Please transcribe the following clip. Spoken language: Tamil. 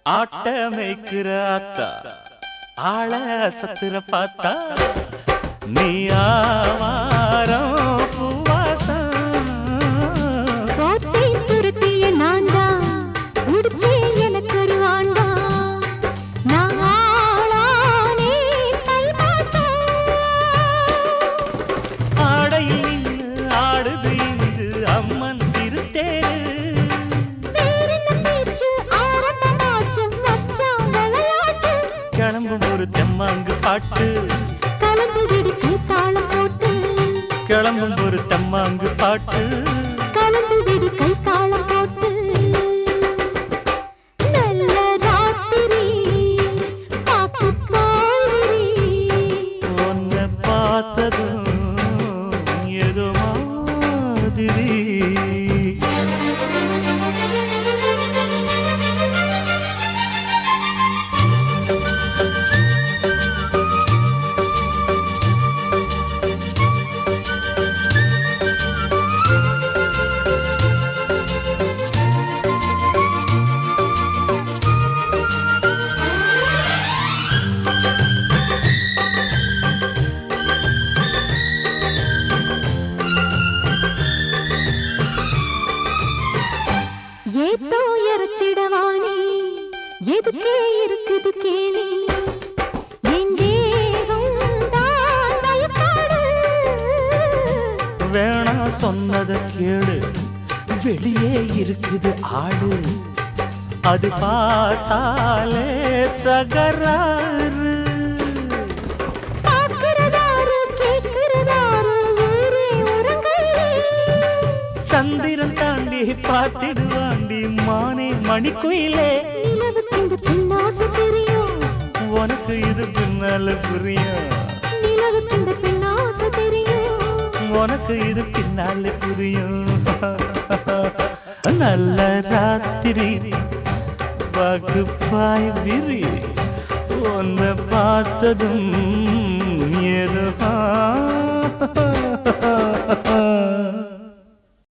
ஆட்டமைக்கிற ஆத்தா ஆள சத்துர பார்த்தா நீ ஆவாரம் பூவாசம் கோட்டை துருத்திய நான்தான் உடுத்தே எனக்கு ஒரு ஆண்டான் நான் ஆளானே தை மாசம் ஆடையில் நின்று ஆடுது இங்கு அம்மன் திருத்தேரு வேறென்ன பேச்சு ஆரம்பமாச்சு மச்சான் விளையாட்டு கிளம்பும் ஒரு தெம்மாங்கு பாட்டு கலந்து விடுச்சு தாளம் போட்டு கிளம்பும் ஒரு தெம்மாங்கு பாட்டு கலந்து விடு கை தாளம் போட்டு நல்ல ராத்திரி காத்து மாதிரி உன்னை பார்த்ததும் ஏதோ மாதிரி ஏதோ இறத்திடவானே எதுக்கே இருக்குது கேலி என் தேகம் தான் பயப்பாடு வேணா சொன்னத கேளு வெளியே இருக்குது ஆடு அது பார்த்தாலே தகராறு பார்க்கிறதாரு கேட்கிறதாரு ஊரே உறங்கலே சந்திரன் தாண்டி பார்த்திடுவாண்டி மானே மணிக்குயிலே நிலவுக்கு இந்த பின்னாசு தெரியும் உனக்கு இது பின்னால புரியும் நிலவுக்கு இந்த பின்னாசு தெரியும் உனக்கு இது பின்னால புரியும் நல்ல ராத்திரி வகுப்பாய் விரி உன்னை பார்த்ததும் ஏதோ